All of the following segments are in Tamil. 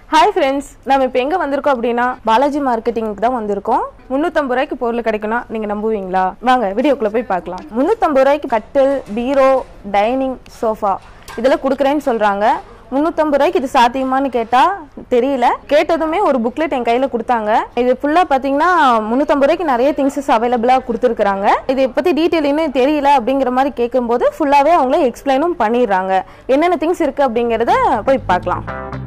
ஹாய் ஃப்ரெண்ட்ஸ் நம்ம இப்போ எங்கே வந்திருக்கோம் அப்படின்னா பாலாஜி மார்க்கெட்டிங்க்கு தான் வந்திருக்கோம் முந்நூற்றம்பது ரூபாய்க்கு பொருள் கிடைக்கும்னா நீங்கள் நம்புவீங்களா வாங்க வீடியோக்குள்ளே போய் பார்க்கலாம் முந்நூற்றம்பது ரூபாய்க்கு கட்டில் பீரோ டைனிங் சோஃபா இதெல்லாம் கொடுக்குறேன்னு சொல்கிறாங்க முந்நூற்றம்பது ரூபாய்க்கு இது சாத்தியமான்னு கேட்டால் தெரியல கேட்டதுமே ஒரு புக்லெட் என் கையில் கொடுத்தாங்க இது ஃபுல்லாக பார்த்தீங்கன்னா முந்நூற்றம்பது ரூபாய்க்கு நிறைய திங்ஸஸ் அவைலபிளாக கொடுத்துருக்குறாங்க இதை பற்றி டீட்டெயில் இன்னும் தெரியல அப்படிங்கிற மாதிரி கேட்கும்போது ஃபுல்லாகவே அவங்களே எக்ஸ்பிளைனும் பண்ணிடுறாங்க என்னென்ன திங்ஸ் இருக்குது அப்படிங்கிறத போய் பார்க்கலாம்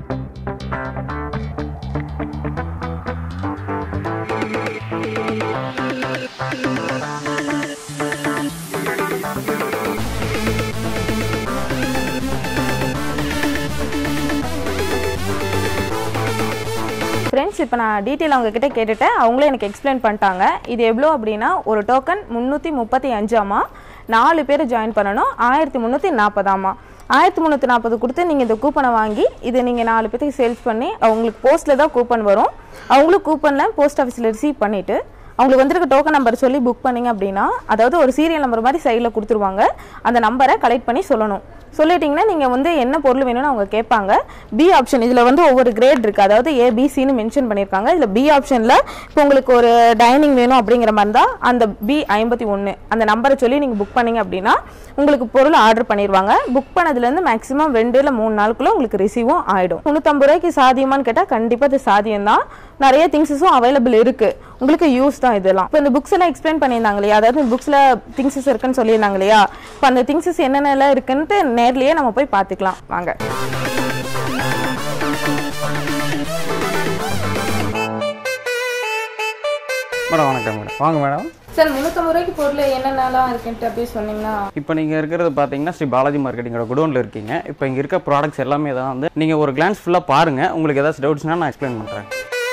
ஃப்ரெண்ட்ஸ் இப்போ நான் டீட்டெயில் அவங்க கிட்ட கேட்டுட்டேன் அவங்களே எனக்கு எக்ஸ்பிளைன் பண்ணிட்டாங்க இது எவ்வளோ அப்படின்னா ஒரு டோக்கன் முந்நூற்றி முப்பத்தி அஞ்சாமா நாலு பேர் ஜாயின் பண்ணணும் ஆயிரத்தி முந்நூற்றி நாற்பதாமா ஆயிரத்தி முந்நூற்றி நாற்பது கொடுத்து நீங்கள் இந்த கூப்பனை வாங்கி இதை நீங்கள் நாலு பேத்துக்கு சேல்ஸ் பண்ணி அவங்களுக்கு போஸ்ட்டில் தான் கூப்பன் வரும் அவங்களும் கூப்பனில் போஸ்ட் ஆஃபீஸில் ரிசீவ் பண்ணிவிட்டு அவங்களுக்கு வந்திருக்க டோக்கன் நம்பர் சொல்லி புக் பண்ணீங்க அப்படின்னா அதாவது ஒரு சீரியல் நம்பர் மாதிரி சைடில் கொடுத்துருவாங்க அந்த நம்பரை கலெக்ட் பண்ணி சொல்லணும் சொல்லிட்டீங்கன்னா நீங்கள் வந்து என்ன பொருள் வேணும்னு அவங்க கேட்பாங்க பி ஆப்ஷன் இதில் வந்து ஒவ்வொரு கிரேட் இருக்குது அதாவது ஏபிசின்னு மென்ஷன் பண்ணியிருக்காங்க இதில் பி ஆப்ஷனில் இப்போ உங்களுக்கு ஒரு டைனிங் வேணும் அப்படிங்கிற மாதிரி இருந்தால் அந்த பி ஐம்பத்தி ஒன்று அந்த நம்பரை சொல்லி நீங்கள் புக் பண்ணீங்க அப்படின்னா உங்களுக்கு பொருள் ஆர்டர் பண்ணிடுவாங்க புக் பண்ணதுலேருந்து மேக்ஸிமம் ரெண்டு இல்லை மூணு நாளுக்குள்ள உங்களுக்கு ரிசீவும் ஆகிடும் முந்நூற்றம்பது ரூபாய்க்கு சாத்தியமான்னு கேட்டால் கண்டிப்பாக இது சாத்தியம் தான் நிறைய திங்ஸஸும் அவைலபிள் இருக்குது உங்களுக்கு யூஸ் தான் இதெல்லாம் இப்போ இந்த புக்ஸ் எல்லாம் எக்ஸ்பிளைன் பண்ணியிருந்தாங்க இல்லையா அதாவது புக்ஸில் திங்ஸஸ் இருக்குன்னு சொல்லியிருந்தாங்க இல்லையா இப்போ அந்த திங்ஸஸ் என்னென்னலாம் இருக்குன்ட்டு நேர்லயே நம்ம போய் பார்த்துக்கலாம் வாங்க மேடம் வணக்கம் மேடம் வாங்க மேடம் சார் முந்நூற்றம்பது ரூபாய்க்கு பொருள் என்னென்னலாம் இருக்குன்ட்டு அப்படியே சொன்னீங்கன்னா இப்போ நீங்கள் இருக்கிறது பார்த்தீங்கன்னா ஸ்ரீ பாலாஜி மார்க்கெட்டிங்கோட குடோனில் இருக்கீங்க இப்போ இங்கே இருக்க ப்ராடக்ட்ஸ் எல்லாமே தான் வந்து நீங்கள் ஒரு கிளான்ஸ் ஃபுல்லாக பாருங்கள் உங்களுக்கு ஏதாச்சும் டவுட்ஸ்னால் நான் எக்ஸ்பிளைன் பண்ணுறேன்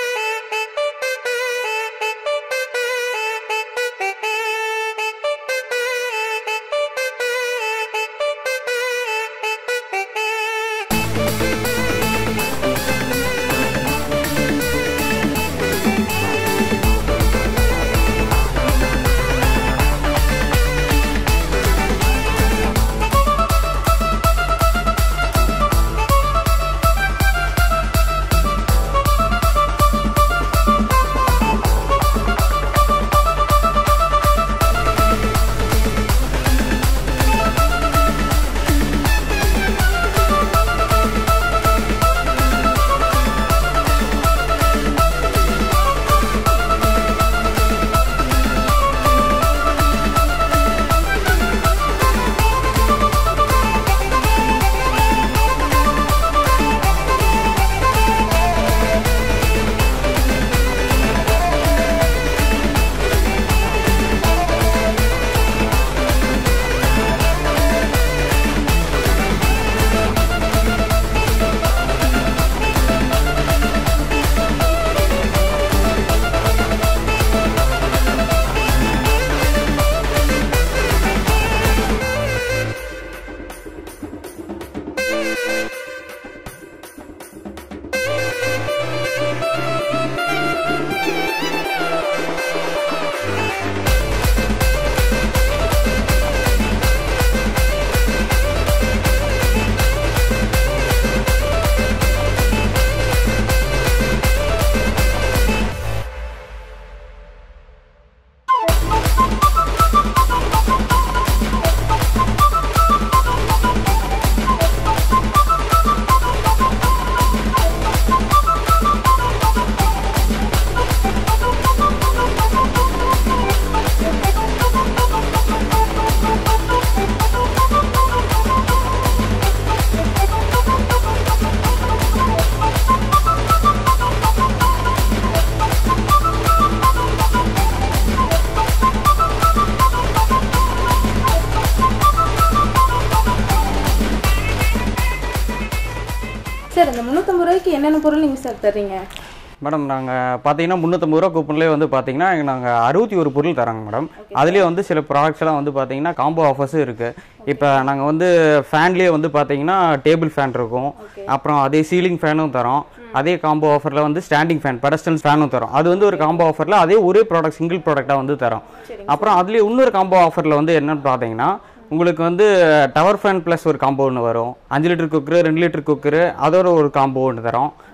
சார் இந்த முந்நூற்றம்பது ரூபாய்க்கு என்னென்ன பொருள் நீங்கள் சார் தர்றீங்க மேடம் நாங்கள் பார்த்தீங்கன்னா முந்நூற்றம்பது ரூபா கூப்பன்லேயே வந்து பார்த்தீங்கன்னா நாங்கள் அறுபத்தி ஒரு பொருள் தராங்க மேடம் அதுலேயே வந்து சில ப்ராடக்ட்ஸ் எல்லாம் வந்து பார்த்தீங்கன்னா காம்போ ஆஃபர்ஸும் இருக்குது இப்போ நாங்கள் வந்து ஃபேன்லேயே வந்து பார்த்தீங்கன்னா டேபிள் ஃபேன் இருக்கும் அப்புறம் அதே சீலிங் ஃபேனும் தரோம் அதே காம்போ ஆஃபரில் வந்து ஸ்டாண்டிங் ஃபேன் பெடஸ்டல் ஃபேனும் தரோம் அது வந்து ஒரு காம்போ ஆஃபரில் அதே ஒரே ப்ராடக்ட் சிங்கிள் ப்ராடக்டாக வந்து தரோம் அப்புறம் அதுலேயே இன்னொரு காம்போ ஆஃபரில் வந்து என்னன்னு பார்த்தீங்கன்னா உங்களுக்கு வந்து டவர் ஃபேன் ப்ளஸ் ஒரு காம்போ ஒன்று வரும் அஞ்சு லிட்டர் குக்கரு ரெண்டு லிட்டர் குக்கரு அதோட ஒரு காம்போ ஒன்று தரோம்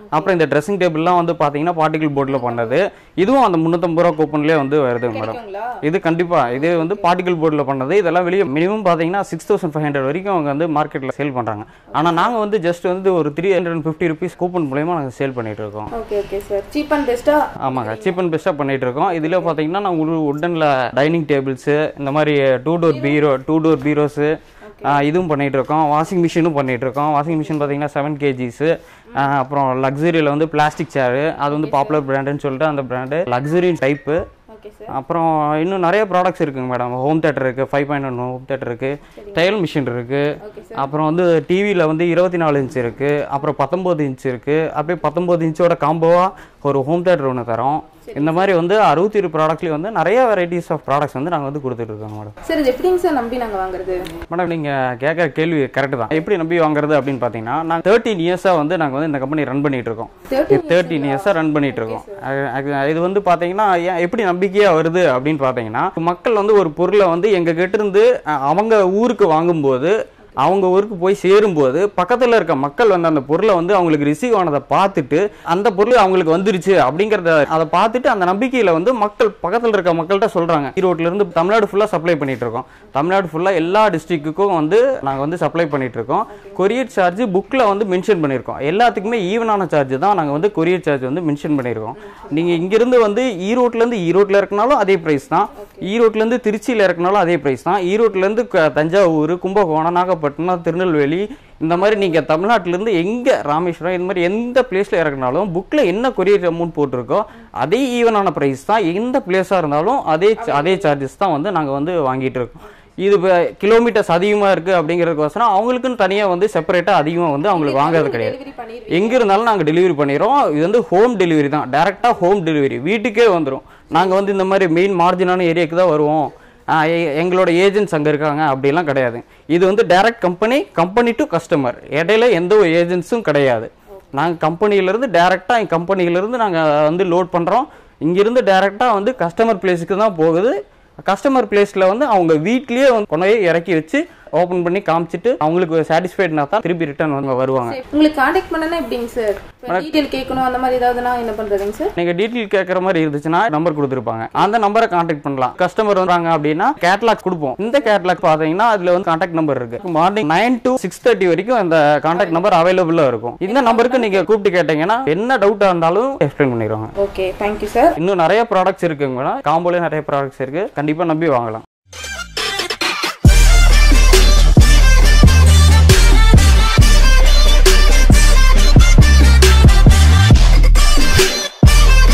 அப்புறம் இந்த ட்ரெஸ்ஸிங் டேபிள்லாம் வந்து பார்த்தீங்கன்னா பார்ட்டிகல் போர்டில் பண்ணது இதுவும் அந்த முந்நூற்றம்பது ரூபா கூப்பன்லேயே வந்து வருது மேடம் கிடைக்குங்களா இது கண்டிப்பா இது வந்து பார்ட்டிகல் போர்டில் பண்ணது இதெல்லாம் வெளியே மினிமம் பார்த்தீங்கன்னா சிக்ஸ் தௌசண்ட் ஃபைவ் ஹண்ட்ரட் வரைக்கும் அவங்க வந்து மார்க்கெட்டில் சேல் பண்ணுறாங்க ஆனால் நாங்கள் வந்து ஜஸ்ட் வந்து ஒரு three hundred and fifty rupees coupon மூலயமா நாங்கள் சேல் பண்ணிட்டு இருக்கோம் okay okay sir cheap and பெஸ்ட்டா ஆமாங்க சீப் அண்ட் பெஸ்ட்டாக பண்ணிட்டு இருக்கோம் இதில் பார்த்தீங்கன்னா நான் ஒரு உட்டனில் டைனிங் டேபிள்ஸு இந்த மாதிரி டூ டோர் பீரோ டூ டோர் பீரோஸு இதுவும் பண்ணிட்டு இருக்கோம் வாஷிங் மிஷினும் பண்ணிட்டு இருக்கோம் வாஷிங் மிஷின் பார்த்தீங்கன்னா செவன் கேஜிஸு அப்புறம் லக்ஸரியில் வந்து பிளாஸ்டிக் சேரு அது வந்து பாப்புலர் பிராண்டுன்னு சொல்லிட்டு அந்த brand luxury type okay sir அப்புறம் இன்னும் நிறைய ப்ராடக்ட்ஸ் இருக்குங்க மேடம் ஹோம் தேட்டர் இருக்குது five point one home theatre இருக்குது தையல் மிஷின் இருக்குது ஓகே அப்புறம் வந்து டிவியில் வந்து இருபத்தி நாலு இன்ச் இருக்குது அப்புறம் பத்தொம்போது இன்ச் இருக்குது அப்படியே பத்தொம்போது இன்ச்சோட காம்போவாக ஒரு ஹோம் தேட்டர் ஒன்று தரோம் இந்த மாதிரி வந்து அறுபத்தி ஒரு ப்ராடக்ட்லேயும் வந்து நிறைய வெரைட்டிஸ் ஆஃப் ப்ராடக்ட்ஸ் வந்து நாங்கள் வந்து கொடுத்துட்ருக்கோம் மேடம் சார் இது எப்படிங்க சார் நம்பி நாங்க வாங்குறது மேடம் நீங்கள் கேட்குற கேள்வி கரெக்டு தான் எப்படி நம்பி வாங்குறது அப்படின்னு பார்த்தீங்கன்னா நாங்கள் தேர்ட்டின் இயர்ஸாக வந்து நாங்கள் வந்து இந்த கம்பெனி ரன் பண்ணிட்டு இருக்கோம் தேர்ட்டின் இயர்ஸாக ரன் பண்ணிட்டு இருக்கோம் அது- அது- இது வந்து பார்த்தீங்கன்னா ஏன் எப்படி நம்பிக்கையாக வருது அப்படின்னு பார்த்தீங்கன்னா மக்கள் வந்து ஒரு பொருளை வந்து எங்கள் கிட்ட இருந்து அஹ், அவங்க ஊருக்கு வாங்கும்போது அவங்க ஊருக்கு போய் சேரும்போது பக்கத்தில் இருக்க மக்கள் வந்து அந்த பொருளை வந்து அவங்களுக்கு ரிசீவ் ஆனதை பார்த்துட்டு அந்த பொருள் அவங்களுக்கு வந்துருச்சு அப்படிங்கிறத அதை பார்த்துட்டு அந்த நம்பிக்கையில் வந்து மக்கள் பக்கத்தில் இருக்க மக்கள்கிட்ட சொல்கிறாங்க ஈரோட்ல இருந்து தமிழ்நாடு ஃபுல்லாக சப்ளை பண்ணிட்டு இருக்கோம் தமிழ்நாடு ஃபுல்லாக எல்லா டிஸ்ட்ரிக்ட்டுக்கும் வந்து நாங்கள் வந்து சப்ளை பண்ணிட்டு இருக்கோம் கொரியர் சார்ஜ் புக்கில் வந்து மென்ஷன் பண்ணியிருக்கோம் எல்லாத்துக்குமே ஈவனான சார்ஜ் தான் நாங்கள் வந்து கொரியர் சார்ஜ் வந்து மென்ஷன் பண்ணியிருக்கோம் நீங்கள் இங்கிருந்து வந்து ஈரோட்லேருந்து ஈரோட்டில் இருக்கனாலும் அதே ப்ரைஸ் தான் ஈரோட்லேருந்து திருச்சியில் இருக்கனாலும் அதே ப்ரைஸ் தான் ஈரோட்லேருந்து க- தஞ்சாவூர் கும்பகோணம் நாகப்பட்டினம் திருநெல்வேலி இந்த மாதிரி நீங்கள் தமிழ்நாட்டிலேருந்து எங்கே ராமேஸ்வரம் இந்த மாதிரி எந்த பிளேஸில் இறக்குனாலும் புக்கில் என்ன கொரியர் அமௌண்ட் போட்டிருக்கோ அதே ஈவனான ப்ரைஸ் தான் எந்த பிளேஸாக இருந்தாலும் அதே அதே சார்ஜஸ் தான் வந்து நாங்கள் வந்து வாங்கிட்டு இருக்கோம் இது கிலோமீட்டர்ஸ் அதிகமாக இருக்குது அப்படிங்கிறதுக்கோசரம் அவங்களுக்குன்னு தனியாக வந்து செப்பரேட்டாக அதிகமாக வந்து அவங்களுக்கு வாங்குறது கிடையாது டெலிவரி பண்ணிடுவீங்க எங்க இருந்தாலும் நாங்கள் டெலிவரி பண்ணிடுறோம் இது வந்து ஹோம் டெலிவரி தான் டேரெக்டாக ஹோம் டெலிவரி வீட்டுக்கே வந்துடும் நாங்கள் வந்து இந்த மாதிரி மெயின் மார்ஜினான ஏரியாவுக்கு தான் வருவோம் ஆ, எ- எங்களோட ஏஜென்ட்ஸ் அங்கே இருக்காங்க அப்படிலாம் கிடையாது இது வந்து direct company company to customer இடையில எந்த ஒரு ஏஜென்ட்ஸும் கிடையாது நாங்கள் கம்பெனியிலேருந்து டேரெக்டாக எங்கள் கம்பெனியிலேருந்து நாங்கள் வந்து லோட் பண்ணுறோம் இங்கேருந்து டேரெக்டாக வந்து கஸ்டமர் பிளேஸுக்கு தான் போகுது கஸ்டமர் பிளேஸில் வந்து அவங்க வீட்லேயே வந்து கொண்டு போய் இறக்கி வச்சு ஓப்பன் பண்ணி காமிச்சிட்டு அவங்களுக்கு சாட்டிஸ்ஃபைட்னா தான் திருப்பி ரிட்டர்ன் வந்து வருவாங்க சரி, உங்களுக்கு காண்டாக்ட் பண்ணனா எப்படிங்க சார் டீடைல் கேட்கணும் அந்த மாதிரி ஏதாவதுனா என்ன பண்றதுங்க சார் நீங்க டீட்டெயில் கேட்குற மாதிரி இருந்துச்சுன்னா நம்பர் கொடுத்துருப்பாங்க அந்த நம்பரை காண்டாக்ட் பண்ணலாம் கஸ்டமர் வந்தாங்க அப்படின்னா கேட்லாக் கொடுப்போம் இந்த கேட்லாக் பார்த்தீங்கன்னா அதுல வந்து காண்டாக்ட் நம்பர் இருக்கு morning nine to six thirty வரைக்கும் அந்த காண்டாக்ட் நம்பர் அவைலபிளா இருக்கும் இந்த நம்பருக்கு நீங்க கூப்பிட்டு கேட்டீங்கன்னா என்ன டவுட்டா இருந்தாலும் எக்ஸ்பிளைன் பண்ணிடுவாங்க ஓகே தேங்க்யூ சார் இன்னும் நிறைய ப்ராடக்ட்ஸ் இருக்குங்க காம்போலே நிறைய ப்ராடக்ட்ஸ் இருக்கு கண்டிப்பா நம்பி வாங்கலாம்